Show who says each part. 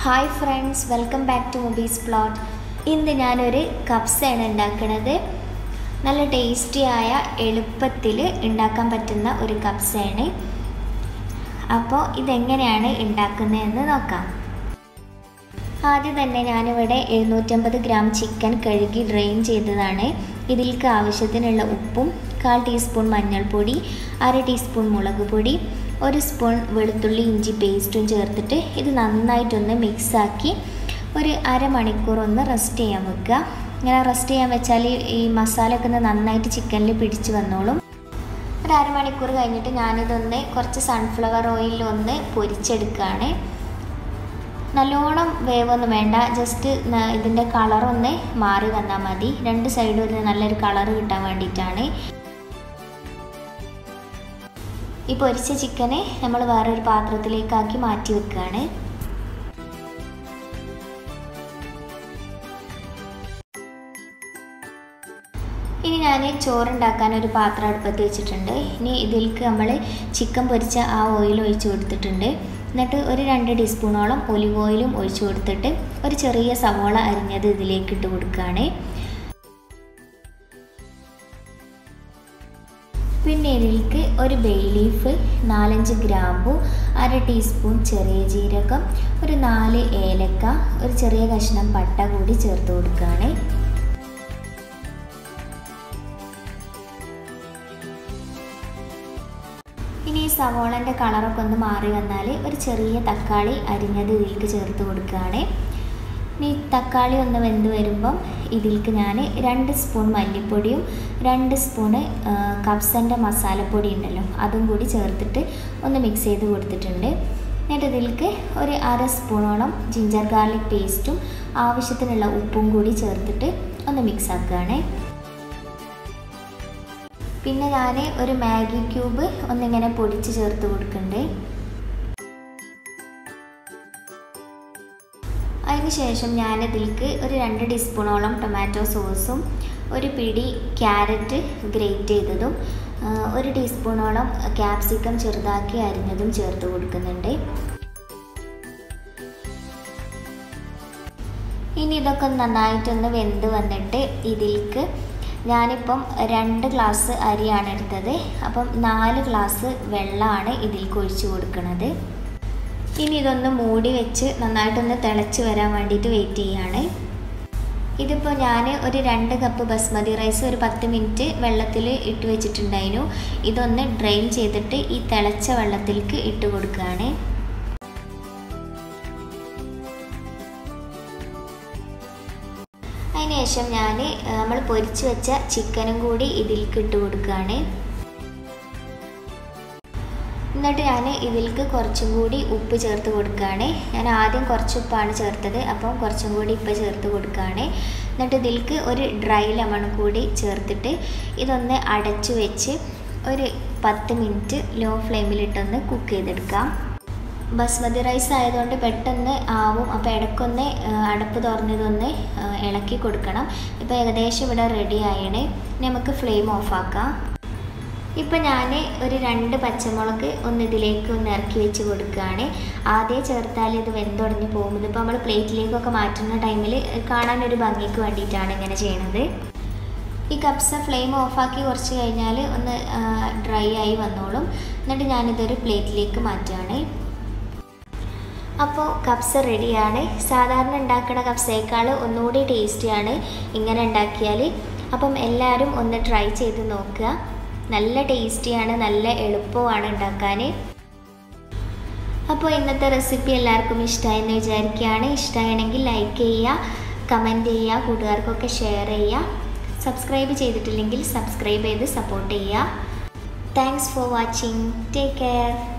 Speaker 1: hi friends welcome back to Mobees plot ഇന്ന് ഞാനൊരു കപ്സയാണ് ഉണ്ടാക്കുന്നത് നല്ല ടേസ്റ്റിയായ എളുപ്പത്തിൽ ഉണ്ടാക്കാൻ പറ്റുന്ന ഒരു കപ്സയാണ് അപ്പോൾ ഇതെങ്ങനെയാണ് ഉണ്ടാക്കുന്നതെന്ന് നോക്കാം ആദ്യം തന്നെ ഞാനിവിടെ എഴുന്നൂറ്റമ്പത് ഗ്രാം ചിക്കൻ കഴുകി ഡ്രെയിൻ ചെയ്തതാണ് ഇതിലേക്ക് ആവശ്യത്തിനുള്ള ഉപ്പും കാൽ ടീസ്പൂൺ മഞ്ഞൾപ്പൊടി അര ടീസ്പൂൺ മുളക് പൊടി ഒരു സ്പൂൺ വെളുത്തുള്ളി ഇഞ്ചി പേസ്റ്റും ചേർത്തിട്ട് ഇത് നന്നായിട്ടൊന്ന് മിക്സാക്കി ഒരു അരമണിക്കൂർ ഒന്ന് റെസ്റ്റ് ചെയ്യാൻ വെക്കുക ഇങ്ങനെ റെസ്റ്റ് ചെയ്യാൻ വെച്ചാൽ ഈ മസാലയൊക്കെ ഒന്ന് നന്നായിട്ട് ചിക്കനിൽ പിടിച്ച് വന്നോളും ഒരു അരമണിക്കൂർ കഴിഞ്ഞിട്ട് ഞാനിതൊന്ന് കുറച്ച് സൺഫ്ലവർ ഓയിലിൽ ഒന്ന് പൊരിച്ചെടുക്കുകയാണ് നല്ലോണം വേവൊന്നും വേണ്ട ജസ്റ്റ് ഇതിൻ്റെ കളറൊന്ന് മാറി വന്നാൽ മതി രണ്ട് സൈഡും ഒരു നല്ലൊരു കളർ കിട്ടാൻ വേണ്ടിയിട്ടാണ് ഈ പൊരിച്ച ചിക്കനെ നമ്മൾ വേറൊരു പാത്രത്തിലേക്കാക്കി മാറ്റി വെക്കുകയാണ് ഇനി ഞാൻ ചോറുണ്ടാക്കാൻ ഒരു പാത്രം അടുപ്പത്ത് വെച്ചിട്ടുണ്ട് ഇനി ഇതിലേക്ക് നമ്മൾ ചിക്കൻ പൊരിച്ച ആ ഓയിൽ ഒഴിച്ച് കൊടുത്തിട്ടുണ്ട് എന്നിട്ട് ഒരു രണ്ട് ടീസ്പൂണോളം ഒലിവ് ഓയിലും ഒഴിച്ചു കൊടുത്തിട്ട് ഒരു ചെറിയ സവോള അരിഞ്ഞത് ഇതിലേക്ക് ഇട്ട് കൊടുക്കുകയാണ് പിന്നെ ഇതിലേക്ക് ഒരു ബേ ലീഫ് നാലഞ്ച് ഗ്രാമ്പു അര ടീസ്പൂൺ ചെറിയ ജീരകം ഒരു നാല് ഏലക്ക ഒരു ചെറിയ കഷ്ണം പട്ട കൂടി ചേർത്ത് കൊടുക്കുകയാണ് ഇനി ഈ സവോളൻ്റെ കളറൊക്കെ ഒന്ന് മാറി വന്നാൽ ഒരു ചെറിയ തക്കാളി അരിഞ്ഞത് ഇതിലേക്ക് ചേർത്ത് കൊടുക്കുകയാണ് ഇനി തക്കാളി ഒന്ന് വെന്ത് വരുമ്പം ഇതിലേക്ക് ഞാൻ രണ്ട് സ്പൂൺ മല്ലിപ്പൊടിയും രണ്ട് സ്പൂണ് കപ്സൻ്റെ മസാലപ്പൊടി ഉണ്ടല്ലോ അതും കൂടി ചേർത്തിട്ട് ഒന്ന് മിക്സ് ചെയ്ത് കൊടുത്തിട്ടുണ്ട് എന്നിട്ട് ഇതിലേക്ക് ഒരു അര സ്പൂണോളം ജിഞ്ചർ ഗാർലിക് പേസ്റ്റും ആവശ്യത്തിനുള്ള ഉപ്പും കൂടി ചേർത്തിട്ട് ഒന്ന് മിക്സ് ആക്കുകയാണ് പിന്നെ ഞാൻ ഒരു മാഗി ക്യൂബ് ഒന്നിങ്ങനെ പൊടിച്ച് ചേർത്ത് കൊടുക്കുന്നുണ്ട് അതിന് ശേഷം ഞാൻ ഇതിലേക്ക് ഒരു രണ്ട് ടീസ്പൂണോളം ടൊമാറ്റോ സോസും ഒരു പിടി ക്യാരറ്റ് ഗ്രേറ്റ് ചെയ്തതും ഒരു ടീസ്പൂണോളം ക്യാപ്സിക്കം ചെറുതാക്കി അരിഞ്ഞതും ചേർത്ത് കൊടുക്കുന്നുണ്ട് ഇനി ഇതൊക്കെ നന്നായിട്ടൊന്ന് വെന്ത് വന്നിട്ട് ഇതിലേക്ക് ഞാനിപ്പം രണ്ട് ഗ്ലാസ് അരിയാണ് എടുത്തത് അപ്പം നാല് ഗ്ലാസ് വെള്ളമാണ് ഇതിലേക്ക് ഒഴിച്ച് കൊടുക്കുന്നത് ഇനി ഇതൊന്ന് മൂടി വെച്ച് നന്നായിട്ടൊന്ന് തിളച്ച് വരാൻ വേണ്ടിയിട്ട് വെയിറ്റ് ചെയ്യാണ് ഇതിപ്പോൾ ഞാൻ ഒരു രണ്ട് കപ്പ് ബസ്മതി റൈസ് ഒരു പത്ത് മിനിറ്റ് വെള്ളത്തിൽ ഇട്ട് വെച്ചിട്ടുണ്ടായിരുന്നു ഇതൊന്ന് ഡ്രെയിൻ ചെയ്തിട്ട് ഈ തിളച്ച വെള്ളത്തിലേക്ക് ഇട്ട് കൊടുക്കുകയാണ് അതിനുശേഷം ഞാൻ നമ്മൾ പൊരിച്ച് വെച്ച ചിക്കനും കൂടി ഇതിലേക്ക് ഇട്ട് കൊടുക്കുകയാണ് എന്നിട്ട് ഞാൻ ഇതിലേക്ക് കുറച്ചും കൂടി ഉപ്പ് ചേർത്ത് കൊടുക്കുകയാണ് ഞാൻ ആദ്യം കുറച്ച് ഉപ്പാണ് ചേർത്തത് അപ്പം കുറച്ചും കൂടി ഉപ്പ് ചേർത്ത് കൊടുക്കുകയാണ് എന്നിട്ട് ഇതിലേക്ക് ഒരു ഡ്രൈ ലെമൺ കൂടി ചേർത്തിട്ട് ഇതൊന്ന് അടച്ചു വെച്ച് ഒരു പത്ത് മിനിറ്റ് ലോ ഫ്ലെയിമിലിട്ടൊന്ന് കുക്ക് ചെയ്തെടുക്കാം ബസ്മതി റൈസ് ആയതുകൊണ്ട് പെട്ടെന്ന് ആവും അപ്പോൾ ഇടയ്ക്കൊന്ന് അടപ്പ് തുറന്നതൊന്ന് ഇളക്കി കൊടുക്കണം ഇപ്പോൾ ഏകദേശം ഇവിടെ റെഡി ആയണേ നമുക്ക് ഫ്ലെയിം ഓഫാക്കാം ഇപ്പം ഞാൻ ഒരു രണ്ട് പച്ചമുളക് ഒന്ന് ഇതിലേക്ക് ഒന്ന് ഇറക്കി വെച്ച് കൊടുക്കുകയാണ് ആദ്യം ചേർത്താൽ ഇത് വെന്തുടഞ്ഞ് പോകും ഇതിപ്പോൾ നമ്മൾ പ്ലേറ്റിലേക്കൊക്കെ മാറ്റുന്ന ടൈമിൽ കാണാനൊരു ഭംഗിക്ക് വേണ്ടിയിട്ടാണ് ഇങ്ങനെ ചെയ്യണത് ഈ കപ്സ ഫ്ലെയിം ഓഫാക്കി കുറച്ച് കഴിഞ്ഞാൽ ഒന്ന് ഡ്രൈ ആയി വന്നോളും എന്നിട്ട് ഞാനിതൊരു പ്ലേറ്റിലേക്ക് മാറ്റുകയാണ് അപ്പോൾ കപ്സ റെഡിയാണ് സാധാരണ ഉണ്ടാക്കുന്ന കപ്സയേക്കാൾ ഒന്നുകൂടി ടേസ്റ്റിയാണ് ഇങ്ങനെ ഉണ്ടാക്കിയാൽ അപ്പം എല്ലാവരും ഒന്ന് ട്രൈ ചെയ്ത് നോക്കുക നല്ല ടേസ്റ്റിയാണ് നല്ല എളുപ്പമാണ് ഉണ്ടാക്കാൻ അപ്പോൾ ഇന്നത്തെ റെസിപ്പി എല്ലാവർക്കും ഇഷ്ടമായെന്ന് വിചാരിക്കുകയാണ് ഇഷ്ടമാണെങ്കിൽ ലൈക്ക് ചെയ്യുക കമൻറ്റ് ചെയ്യുക കൂട്ടുകാർക്കൊക്കെ ഷെയർ ചെയ്യുക സബ്സ്ക്രൈബ് ചെയ്തിട്ടില്ലെങ്കിൽ സബ്സ്ക്രൈബ് ചെയ്ത് സപ്പോർട്ട് ചെയ്യുക thanks for watching take care